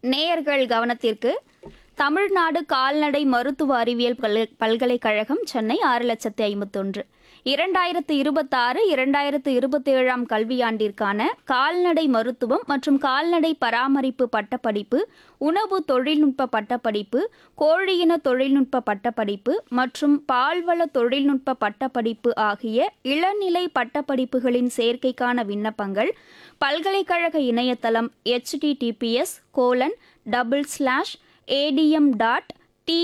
நேயர்கள் கவனத்திற்கு தமிழ்நாடு கால்நடை மருத்துவ அறிவியல் பல்க- பல்கலைக்கழகம் சென்னை ஆறு லட்சத்து ஐம்பத்தொன்று இரண்டாயிரத்து இருபத்தாறு இரண்டாயிரத்து இருபத்தேழாம் கல்வியாண்டிற்கான கால்நடை மருத்துவம் மற்றும் கால்நடை பராமரிப்பு பட்டப்படிப்பு உணவு தொழில்நுட்ப பட்டப்படிப்பு கோழியின தொழில்நுட்ப பட்டப்படிப்பு மற்றும் பால்வள தொழில்நுட்ப பட்டப்படிப்பு ஆகிய இளநிலை பட்டப்படிப்புகளின் சேர்க்கைக்கான விண்ணப்பங்கள் பல்கலைக்கழக இணையதளம் https colon double slash ATM dot